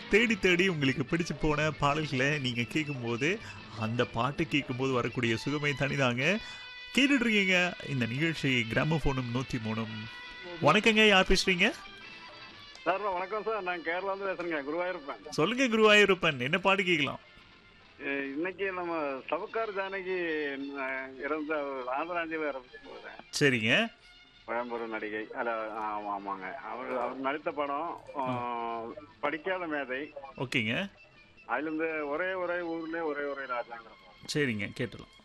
தேடி தேடி உங்களுக்கு பிடிச்சு போன பாடல்களை நீங்க கேட்கும்போது அந்த பாட்டு கேட்கும்போது வரக்கூடிய சுகமே தனிதாங்க கேட்டுட்டு இருக்கீங்க இந்த நிகழ்ச்சி கிராமபோனும் நூத்தி மூணும் வணக்கங்க யார் பேசுறீங்க சார் வணக்கம் சார் நான் கேரளா இருந்து பேசுறேங்க குருவாயிருப்பேன் சொல்லுங்க குருவாயூரப்பன் என்ன பாட்டு கேட்கலாம் அஹ் இன்னைக்கு நம்ம சவுக்கார் ஜானகி அஹ், இறந்த ஆந்திராஞ்சியில் இறந்து போகிறேன் சரிங்க கோயம்புத்தூர் நடிகை அல்ல ஆமா ஆமாங்க அவர் அவர் நடித்த படம் அஹ், படிக்காத மேதை ஓகேங்க அதுல இருந்து ஒரே ஒரே ஊர்ல ஒரே ஒரே ராஜாங்கிற படம் சரிங்க கேட்டலாம்